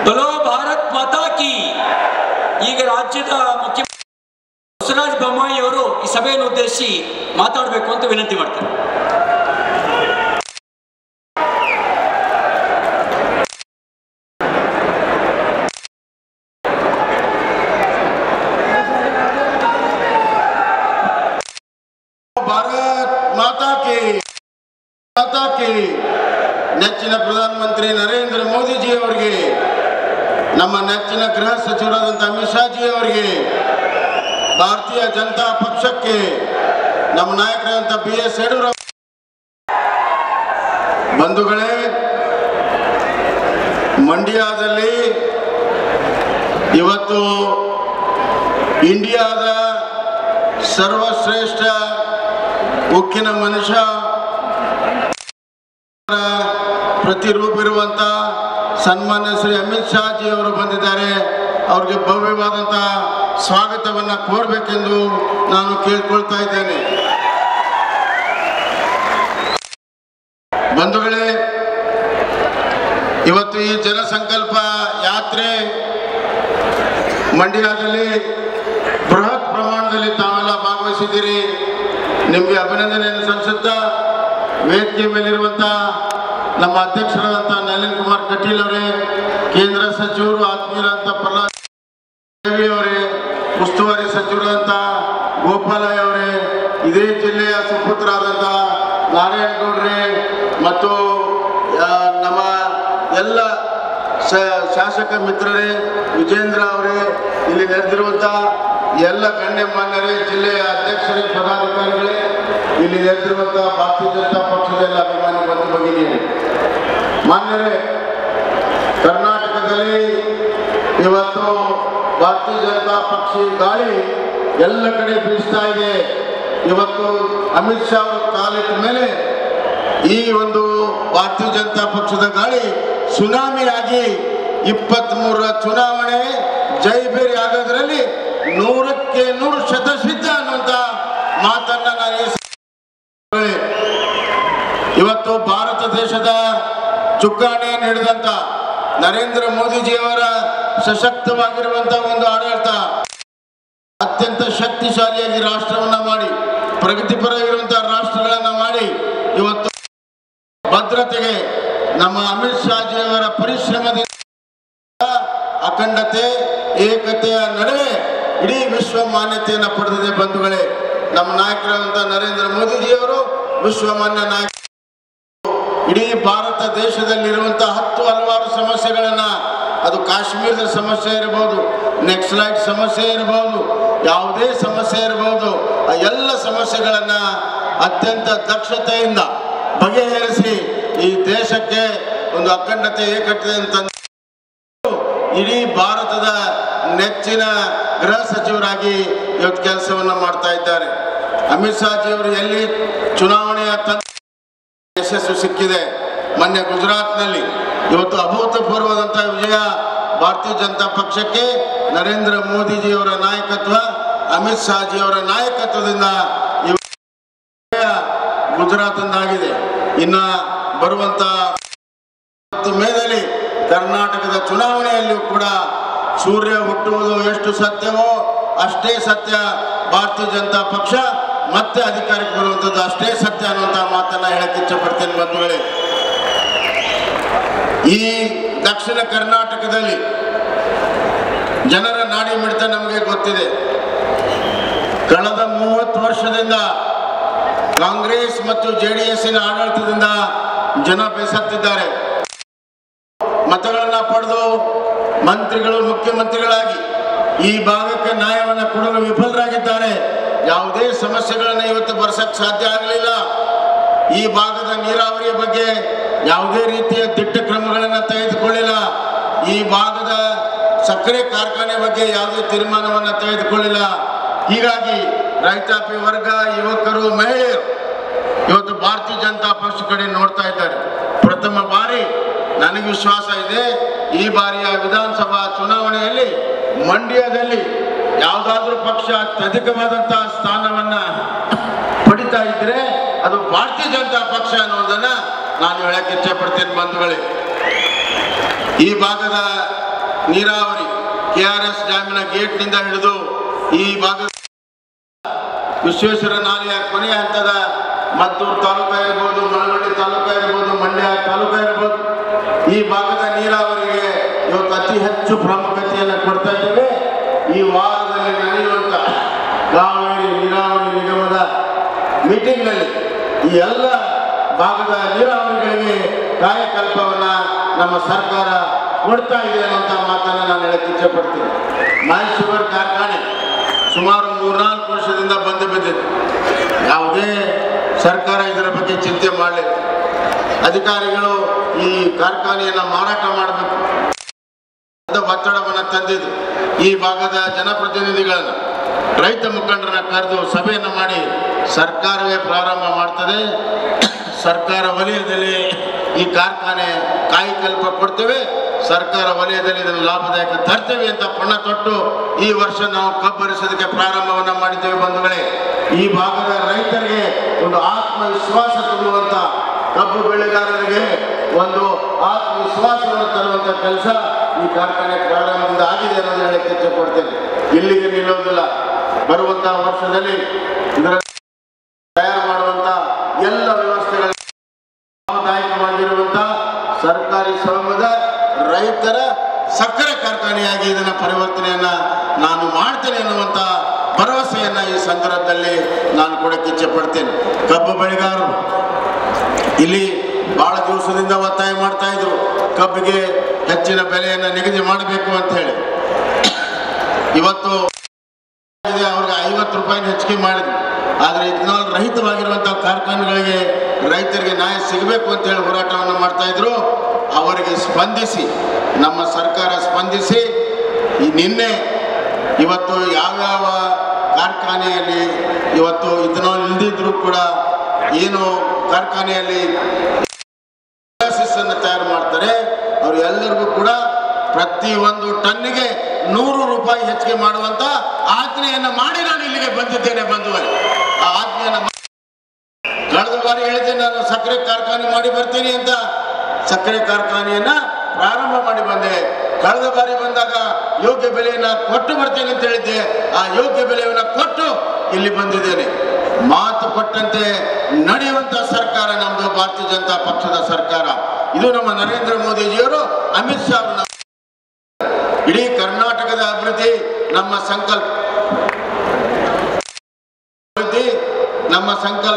ಬಲೋ ಭಾರತ್ ಮಾತಾ ಕಿ ಈಗ ರಾಜ್ಯದ ಮುಖ್ಯ ಬಸವರಾಜ ಬೊಮ್ಮಾಯಿ ಅವರು ಈ ಸಭೆಯನ್ನು ಉದ್ದೇಶಿಸಿ ಮಾತಾಡಬೇಕು ಅಂತ ವಿನಂತಿ ಮಾಡ್ತಾರೆ ಭಾರತ್ ಮಾತಾ ಕಿ ಮಾತಾ ಕಿ ನೆಚ್ಚಿನ ಪ್ರಧಾನಮಂತ್ರಿ ನರೇಂದ್ರ ಮೋದಿಜಿ ಅವರಿಗೆ ನಮ್ಮ ನೆಚ್ಚಿನ ಗೃಹ ಸಚಿವರಾದಂಥ ಅಮಿತ್ ಶಾಜಿ ಅವರಿಗೆ ಭಾರತೀಯ ಜನತಾ ಪಕ್ಷಕ್ಕೆ ನಮ್ಮ ನಾಯಕರಾದಂಥ ಬಿ ಎಸ್ ಯಡಿಯೂರಪ್ಪ ಬಂಧುಗಳೇ ಮಂಡ್ಯದಲ್ಲಿ ಇವತ್ತು ಇಂಡಿಯಾದ ಸರ್ವಶ್ರೇಷ್ಠ ಉಕ್ಕಿನ ಮನುಷ್ಯ ಪ್ರತಿರೂಪಿರುವಂತ ಸನ್ಮಾನ್ಯ ಶ್ರೀ ಅಮಿತ್ ಶಾಜಿ ಅವರು ಬಂದಿದ್ದಾರೆ ಅವ್ರಿಗೆ ಭವ್ಯವಾದಂಥ ಸ್ವಾಗತವನ್ನ ಕೋರಬೇಕೆಂದು ನಾನು ಕೇಳ್ಕೊಳ್ತಾ ಇದ್ದೇನೆ ಬಂಧುಗಳೇ ಇವತ್ತು ಈ ಜನಸಂಕಲ್ಪ ಯಾತ್ರೆ ಮಂಡ್ಯದಲ್ಲಿ ಬೃಹತ್ ಪ್ರಮಾಣದಲ್ಲಿ ತಾವೆಲ್ಲ ಭಾಗವಹಿಸಿದ್ದೀರಿ ನಿಮಗೆ ಅಭಿನಂದನೆಯನ್ನು ಸಲ್ಲಿಸುತ್ತಾ ವೇದಿಕೆ ಮೇಲಿರುವಂಥ ನಮ್ಮ ಅಧ್ಯಕ್ಷರಾದಂಥ ನಳಿನ್ ಕುಮಾರ್ ಕಟೀಲ್ ಅವರೇ ಕೇಂದ್ರ ಸಚಿವರು ಆತ್ಮೀಯರಾದಂಥ ಪ್ರಹ್ಲಾದ್ ದೇವಿ ಅವರೇ ಉಸ್ತುವಾರಿ ಸಚಿವರಾದಂಥ ಗೋಪಾಲಯ್ಯ ಅವರೇ ಇದೇ ಜಿಲ್ಲೆಯ ಸುಪುತ್ರರಾದಂಥ ನಾರಾಯಣಗೌಡ್ರೆ ಮತ್ತು ಆ, ನಮ್ಮ ಎಲ್ಲ ಶ- ಶಾಸಕ ಮಿತ್ರರೇ ವಿಜೇಂದ್ರ ಅವರೇ ಇಲ್ಲಿ ನೆರೆದಿರುವಂಥ ಎಲ್ಲ ಗಣ್ಯಮಾನ್ಯರೇ ಜಿಲ್ಲೆಯ ಅಧ್ಯಕ್ಷರೇ ಪದಾಧಿಕಾರಿಗಳೇ ಇಲ್ಲಿ ನೆರೆದಿರುವಂಥ ಭಾರತೀಯ ಜನತಾ ಪಕ್ಷದ ಎಲ್ಲ ಅಭಿಮಾನಿ ಬಂಧು ಭಗಿನಿಯರೇ ಮಾನ್ಯರೇ ಕರ್ನಾಟಕದಲ್ಲಿ ಇವತ್ತು ಭಾರತೀಯ ಜನತಾ ಪಕ್ಷ ಗಾಳಿ ಎಲ್ಲ ಕಡೆ ಬೀಸ್ತಾ ಇದೆ ಇವತ್ತು ಅಮಿತ್ ಶಾ ಅವರು ಕಾಲಿಟ್ಟ ಮೇಲೆ ಈ ಒಂದು ಭಾರತೀಯ ಜನತಾ ಪಕ್ಷದ ಗಾಳಿ ಸುನಾಮಿಯಾಗಿ ಇಪ್ಪತ್ತ್ ಮೂರರ ಚುನಾವಣೆ ಜೈಬೇರಿ ಆಗೋದ್ರಲ್ಲಿ ನೂರಕ್ಕೆ ನೂರು ಶತಸಿದ್ಧ ಅನ್ನುವಂಥ ಮಾತನ್ನ ನಾನು ಈ ಸಂದರ್ಭದಲ್ಲಿ ಇವತ್ತು ಭಾರತ ದೇಶದ ಚುಕ್ಕಾಣಿಯನ್ನು ಹಿಡಿದಂತ ನರೇಂದ್ರ ಮೋದಿಜಿಯವರ ಸಶಕ್ತವಾಗಿರುವಂತ ಒಂದು ಆಡಳಿತ ಅತ್ಯಂತ ಶಕ್ತಿಶಾಲಿಯಾಗಿ ರಾಷ್ಟ್ರವನ್ನ ಮಾಡಿ ಪ್ರಗತಿಪರ ಇರುವಂತಹ ರಾಷ್ಟ್ರಗಳನ್ನ ಮಾಡಿ ಇವತ್ತು ಭದ್ರತೆಗೆ ನಮ್ಮ ಅಮಿತ್ ಶಾಜಿಯವರ ಪರಿಶ್ರಮದಿಂದ ಅಖಂಡತೆ ಏಕತೆಯ ನಡುವೆ ಇಡೀ ವಿಶ್ವ ಮಾನ್ಯತೆಯನ್ನು ಪಡೆದಿದೆ ಬಂಧುಗಳೇ ನಮ್ಮ ನಾಯಕರಾದಂಥ ನರೇಂದ್ರ ಮೋದಿಜಿಯವರು ವಿಶ್ವಮಾನ್ಯ ನಾಯಕ ಇಡೀ ಭಾರತ ದೇಶದಲ್ಲಿರುವಂತಹ ಹತ್ತು ಹಲವಾರು ಸಮಸ್ಯೆಗಳನ್ನ ಅದು ಕಾಶ್ಮೀರದ ಸಮಸ್ಯೆ ಇರಬಹುದು ನೆಕ್ಸ್ಲೈಟ್ ಸಮಸ್ಯೆ ಇರಬಹುದು ಯಾವುದೇ ಸಮಸ್ಯೆ ಇರಬಹುದು ಆ ಎಲ್ಲ ಸಮಸ್ಯೆಗಳನ್ನ ಅತ್ಯಂತ ದಕ್ಷತೆಯಿಂದ ಬಗೆಹರಿಸಿ ಈ ದೇಶಕ್ಕೆ ಒಂದು ಅಖಂಡತೆ ಏಕತೆ ಅಂತ ಇಡೀ ಭಾರತದ ನೆಚ್ಚಿನ ಗೃಹ ಸಚಿವರಾಗಿ ಇವತ್ತು ಕೆಲಸವನ್ನ ಮಾಡ್ತಾ ಇದ್ದಾರೆ ಅಮಿತ್ ಶಾಜಿ ಅವರು ಎಲ್ಲಿ ಚುನಾವಣೆಯ ತಂತ್ರ ಯಶಸ್ಸು ಸಿಕ್ಕಿದೆ ಮೊನ್ನೆ ಗುಜರಾತ್ನಲ್ಲಿ ಇವತ್ತು ಅಭೂತಪೂರ್ವದಂತಹ ವಿಜಯ ಭಾರತೀಯ ಜನತಾ ಪಕ್ಷಕ್ಕೆ ನರೇಂದ್ರ ಮೋದಿಜಿಯವರ ನಾಯಕತ್ವ ಅಮಿತ್ ಶಾಜಿಯವರ ನಾಯಕತ್ವದಿಂದ ಈ ವಿಜಯ ಗುಜರಾತ್ನಿಂದಾಗಿದೆ ಇನ್ನ ಬರುವಂತ ಮತ್ತು ಮೇದಲ್ಲಿ ಕರ್ನಾಟಕದ ಚುನಾವಣೆಯಲ್ಲಿಯೂ ಕೂಡ ಸೂರ್ಯ ಹುಟ್ಟುವುದು ಎಷ್ಟು ಸತ್ಯವೋ ಅಷ್ಟೇ ಸತ್ಯ ಭಾರತೀಯ ಜನತಾ ಪಕ್ಷ ಮತ್ತೆ ಅಧಿಕಾರಕ್ಕೆ ಬರುವಂಥದ್ದು ಅಷ್ಟೇ ಸತ್ಯ ಅನ್ನುವಂಥ ಮಾತನ್ನ ಹೇಳಕ್ಕೆ ಇಚ್ಛಪಡ್ತೇನೆ ಬಂಧುಗಳೇ ಈ ದಕ್ಷಿಣ ಕರ್ನಾಟಕದಲ್ಲಿ ಜನರ ನಾಡಿ ಮಿಡಿತ ನಮಗೆ ಗೊತ್ತಿದೆ ಕಳೆದ ಮೂವತ್ತು ವರ್ಷದಿಂದ ಕಾಂಗ್ರೆಸ್ ಮತ್ತು ಜೆ ಡಿ ಎಸ್ಸಿನ ಆಡಳಿತದಿಂದ ಜನ ಬೇಸತ್ತಿದ್ದಾರೆ ಮತಗಳನ್ನ ಪಡೆದು ಮಂತ್ರಿಗಳು ಮುಖ್ಯಮಂತ್ರಿಗಳಾಗಿ ಈ ಭಾಗಕ್ಕೆ ನ್ಯಾಯವನ್ನು ಕೊಡಲು ವಿಫಲರಾಗಿದ್ದಾರೆ ಯಾವುದೇ ಸಮಸ್ಯೆಗಳನ್ನು ಇವತ್ತು ಬರ್ಸಕ್ ಸಾಧ್ಯ ಆಗಲಿಲ್ಲ ಈ ಭಾಗದ ನೀರಾವರಿಯ ಬಗ್ಗೆ ಯಾವುದೇ ರೀತಿಯ ದಿಟ್ಟ ಕ್ರಮಗಳನ್ನು ತೆಗೆದುಕೊಳ್ಳಿಲ್ಲ ಈ ಭಾಗದ ಸಕ್ಕರೆ ಕಾರ್ಖಾನೆ ಬಗ್ಗೆ ಯಾವುದೇ ತೀರ್ಮಾನವನ್ನು ತೆಗೆದುಕೊಳ್ಳಿಲ್ಲ ಹೀಗಾಗಿ ರೈತಾಪಿ ವರ್ಗ ಯುವಕರು ಮಹಿಳೆಯರು ಇವತ್ತು ಭಾರತೀಯ ಜನತಾ ಪಕ್ಷ ಕಡೆ ನೋಡ್ತಾ ಇದ್ದಾರೆ ಪ್ರಥಮ ಬಾರಿ ನನಗೆ ವಿಶ್ವಾಸ ಇದೆ ಈ ಬಾರಿಯ ವಿಧಾನಸಭಾ ಚುನಾವಣೆಯಲ್ಲಿ ಮಂಡ್ಯದಲ್ಲಿ ಯಾವುದಾದ್ರೂ ಪಕ್ಷ ಅತ್ಯಧಿಕವಾದಂತಹ ಸ್ಥಾನವನ್ನ ಪಡಿತಾ ಇದ್ರೆ ಅದು ಭಾರತೀಯ ಜನತಾ ಪಕ್ಷ ಅನ್ನೋದನ್ನ ನಾನು ಹೇಳಕ್ಕೆ ಇಚ್ಛೆ ಪಡ್ತೇನೆ ಬಂಧುಗಳೇ ಈ ಭಾಗದ ನೀರಾವರಿ ಕೆ ಆರ್ ಎಸ್ ಡ್ಯಾಮಿನ ಗೇಟ್ನಿಂದ ಹಿಡಿದು ಈ ಭಾಗದ ವಿಶ್ವೇಶ್ವರ ನಾಲೆಯ ಕೊನೆಯ ಹಂತದ ಮದ್ದೂರು ತಾಲೂಕ ಇರ್ಬೋದು ಮಳವಳ್ಳಿ ತಾಲೂಕ ಇರ್ಬೋದು ಮಂಡ್ಯ ತಾಲೂಕ ಇರ್ಬೋದು ಈ ಭಾಗದ ನೀರಾವರಿಗೆ ಇವತ್ತು ಅತಿ ಹೆಚ್ಚು ಪ್ರಾಮುಖ್ಯತೆಯನ್ನು ಕೊಡ್ತಾ ಇದ್ದೇವೆ ಈ ವಾರದಲ್ಲಿ ನಡೆಯುವಂತ ಕಾವೇರಿ ನೀರಾವರಿ ನಿಗಮದ ಮೀಟಿಂಗ್ನಲ್ಲಿ ಈ ಎಲ್ಲ ಭಾಗದ ನೀರಾವರಿಗಳಿಗೆ ಕಾಯಕಲ್ಪವನ್ನ ನಮ್ಮ ಸರ್ಕಾರ ಕೊಡ್ತಾ ಇದೆ ಅನ್ನುವಂಥ ಮಾತನ್ನು ನಾನು ಹೇಳಕ್ಕೆ ಇಚ್ಛೆಪಡ್ತೀನಿ ಮೈ ಶುಗರ್ ಕಾರ್ಖಾನೆ ಸುಮಾರು ಮೂರ್ನಾಲ್ಕು ವರ್ಷದಿಂದ ಬಂದು ಬಿದ್ದಿದೆ ಯಾವುದೇ ಸರ್ಕಾರ ಇದರ ಬಗ್ಗೆ ಚಿಂತೆ ಮಾಡಲಿಲ್ಲ ಅಧಿಕಾರಿಗಳು ಈ ಕಾರ್ಖಾನೆಯನ್ನು ಮಾರಾಟ ಮಾಡಬೇಕು ಅಂತ ಒತ್ತಡವನ್ನು ತಂದಿದ್ದು ಈ ಭಾಗದ ಜನಪ್ರತಿನಿಧಿಗಳನ್ನ ರೈತ ಮುಖಂಡರನ್ನ ಕರೆದು ಸಭೆಯನ್ನು ಮಾಡಿ ಸರ್ಕಾರವೇ ಪ್ರಾರಂಭ ಮಾಡ್ತದೆ ಸರ್ಕಾರ ವಲಯದಲ್ಲಿ ಈ ಕಾರ್ಖಾನೆ ಕಾಯಿಕಲ್ಪ ಕೊಡ್ತೇವೆ ಸರ್ಕಾರ ವಲಯದಲ್ಲಿ ಇದನ್ನು ಲಾಭದಾಯಕ ತರ್ತೇವೆ ಅಂತ ಪಣ ತೊಟ್ಟು ಈ ವರ್ಷ ನಾವು ಕಬ್ಬರಿಸೋದಕ್ಕೆ ಪ್ರಾರಂಭವನ್ನ ಮಾಡಿದ್ದೇವೆ ಬಂಧುಗಳೇ ಈ ಭಾಗದ ರೈತರಿಗೆ ಒಂದು ಆತ್ಮವಿಶ್ವಾಸ ತುಂಬುವಂತ ಕಬ್ಬು ಬೆಳೆಗಾರರಿಗೆ ಒಂದು ಆತ್ಮವಿಶ್ವಾಸವನ್ನು ತರುವಂತ ಕೆಲಸ ಈ ಕಾರ್ಖಾನೆ ಪ್ರಾರಂಭದಿಂದ ಆಗಿದೆ ಅನ್ನೋದು ಹೇಳಕ್ಕೆ ಇಚ್ಛೆಪಡ್ತೇನೆ ಇಲ್ಲಿಗೆ ನಿಲ್ಲೋದಿಲ್ಲ ಬರುವಂತಹ ವರ್ಷದಲ್ಲಿ ಇದರ ತಯಾರು ಮಾಡುವಂತ ಎಲ್ಲ ವ್ಯವಸ್ಥೆಗಳ ಲಾಭದಾಯಕವಾಗಿರುವಂತ ಸರ್ಕಾರಿ ಸ್ವಾಮ್ಯದ ರೈತರ ಸಕ್ಕರೆ ಕಾರ್ಖಾನೆಯಾಗಿ ಇದನ್ನ ಪರಿವರ್ತನೆಯನ್ನ ನಾನು ಮಾಡ್ತೇನೆ ಅನ್ನುವಂತ ಭರವಸೆಯನ್ನ ಈ ಸಂದರ್ಭದಲ್ಲಿ ನಾನು ಕೊಡಕ್ಕೆ ಇಚ್ಛೆ ಪಡ್ತೇನೆ ಕಬ್ಬು ಬೆಳೆಗಾರರು ಇಲ್ಲಿ ಬಹಳ ದಿವಸದಿಂದ ಒತ್ತಾಯ ಮಾಡ್ತಾ ಇದ್ರು ಕಬ್ಬಿಗೆ ಹೆಚ್ಚಿನ ಬೆಲೆಯನ್ನು ನಿಗದಿ ಮಾಡಬೇಕು ಅಂತ ಹೇಳಿ ಇವತ್ತು ಇದೆ, ಅವ್ರಿಗೆ ಐವತ್ತು ರೂಪಾಯಿನ ಹೆಚ್ಚಿಗೆ ಮಾಡಿದ್ವಿ ಆದರೆ ಇಥನಾಲ್ ರಹಿತವಾಗಿರುವಂತಹ ಕಾರ್ಖಾನೆಗಳಿಗೆ ರೈತರಿಗೆ ನ್ಯಾಯ ಸಿಗಬೇಕು ಅಂತ ಹೇಳಿ ಹೋರಾಟವನ್ನು ಮಾಡ್ತಾ ಇದ್ರು ಅವರಿಗೆ ಸ್ಪಂದಿಸಿ ನಮ್ಮ ಸರ್ಕಾರ ಸ್ಪಂದಿಸಿ ಈ ನಿನ್ನೆ ಇವತ್ತು ಯಾವ್ಯಾವ ಕಾರ್ಖಾನೆಯಲ್ಲಿ ಇವತ್ತು ಇಥನಾಲ್ ಇಲ್ದಿದ್ರು ಕೂಡ ಏನು ಕಾರ್ಖಾನೆಯಲ್ಲಿ ಅನ್ನು ತಯಾರು ಮಾಡ್ತಾರೆ ಅವರು ಎಲ್ಲರಿಗೂ ಕೂಡ ಪ್ರತಿ ಒಂದು ಟನ್ನಿಗೆ ನೂರು ರೂಪಾಯಿ ಹೆಚ್ಚಿಗೆ ಮಾಡುವಂತ ಆಜ್ಞೆಯನ್ನ ಮಾಡಿ ನಾನು ಇಲ್ಲಿಗೆ ಬಂದಿದ್ದೇನೆ ಬಂಧುಗಳೇ ಆ ಆಜ್ಞೆಯನ್ನ ಮಾ- ಕಳೆದ ಬಾರಿ ಹೇಳಿದ್ದೆ ನಾನು ಸಕ್ಕರೆ ಕಾರ್ಖಾನೆ ಮಾಡಿ ಬರ್ತೀನಿ ಅಂತ ಸಕ್ಕರೆ ಕಾರ್ಖಾನೆಯನ್ನ ಪ್ರಾರಂಭ ಮಾಡಿ ಬಂದೆ ಕಳೆದ ಬಾರಿ ಬಂದಾಗ ಯೋಗ್ಯ ಬೆಲೆಯನ್ನ ಕೊಟ್ಟು ಬರ್ತೇನೆ ಅಂತ ಹೇಳಿದ್ದೆ ಆ ಯೋಗ್ಯ ಬೆಲೆಯನ್ನ ಕೊಟ್ಟು ಇಲ್ಲಿ ಬಂದಿದ್ದೇನೆ ಮಾತು ಕೊಟ್ಟಂತೆ ನಡೆಯುವಂತ ಸರ್ಕಾರ ನಮ್ದು ಭಾರತೀಯ ಜನತಾ ಪಕ್ಷದ ಸರ್ಕಾರ ಇದು ನಮ್ಮ ನರೇಂದ್ರ ಮೋದಿಜಿಯವರು ಅಮಿತ್ ಶಾ ಅವರು ನಮ್ಮ- ಇಡೀ ಕರ್ನಾಟಕದ ಅಭಿವೃದ್ಧಿ ನಮ್ಮ ಸಂಕಲ್ಪ ಅಭಿವೃದ್ಧಿ ನಮ್ಮ ಸಂಕಲ್ಪ